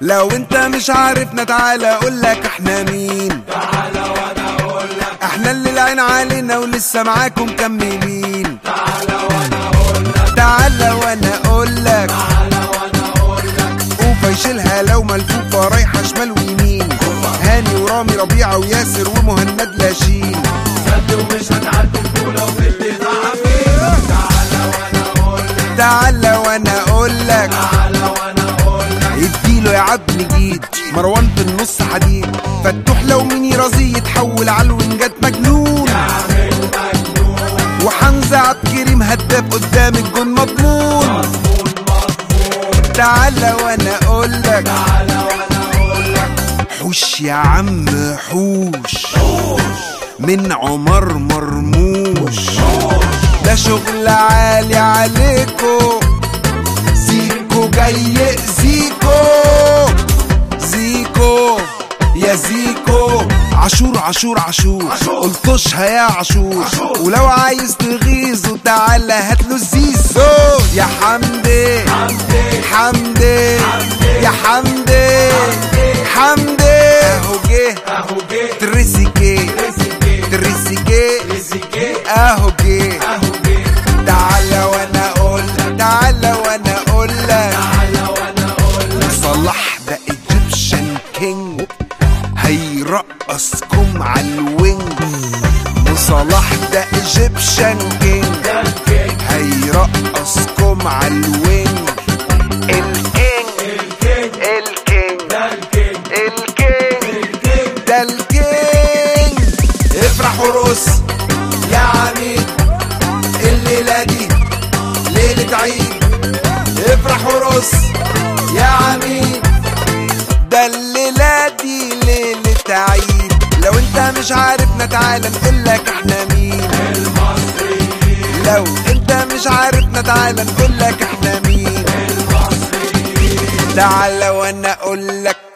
لو انت مش عارفنا تعالى اقولك احنا مين تعالى وانا اقول لك احنا اللي العين علينا ولسه معاكم مكملين تعالى وانا اقول لك تعالى وانا اقولك تعالى وانا اقول لك اوفا يشيلها لو ملفوفة رايحة شمال ويمين هاني ورامي ربيعة وياسر ومهند لاشين سد ومش هتعدي بطولة وفي ضعفين تعالى وانا اقول لك تعالى وانا اقولك تعالى وانا اقول لك اديله يا عبد جديد مروان في النص حديد فتوح لو مين يرازي يتحول على الوينجات مجنون اعمل مجنون وحمزة عبد الكريم هداف قدام الجون مضمون مضمون مضمون تعالى وانا اقولك تعالى وانا اقول لك حوش يا عم حوش من عمر مرموش ده شغل عالي عليكو زيكو جاي يأذيكو زيكو يا زيكو عاشور عاشور عاشور عاشور. قلتوشها يا عاشور عاشور. ولو عايز تغيظه تعالى هاتله الزيزو يا حمدي حمدي حمدي يا حمدي حمدي اهو جه اهو جه تريسيكي رزقي تريسيكي رزقي اهو جه اهو جه تعالى وانا اقول تعالى وانا اقول لك تعالى وانا اقول لك صلاح ده ايجيبشن كينج هيرقصكم على الوينج وصلاح ده ايجيبشن كينج ده الكينج هيرقصكم على الوينج الكينج الكينج الكينج ده الكينج الكينج الكينج ده الكينج افرح ورقص يا عميد الليلة دي ليلة عيد افرح ورقص يا عميد ده الليلة دي ليلة عيد لو انت مش عارفنا تعالى نقولك احنا مين المصريين لو انت مش عارفنا تعالى نقولك احنا مين المصريين تعالى وانا اقولك